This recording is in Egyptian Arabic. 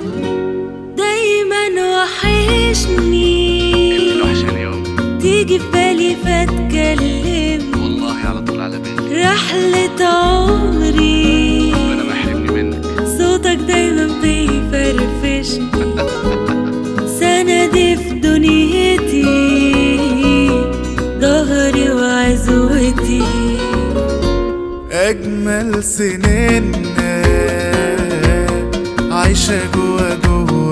دايما وحشني انت وحشاني يوم تيجي في بالي فاتكلم والله على طول على بالي رحلة عمري وانا ما يحرمني منك صوتك دايما بيفرفشني سندي في دنيتي ظهري وعزوتي أجمل سنيننا عايشة جوا جوا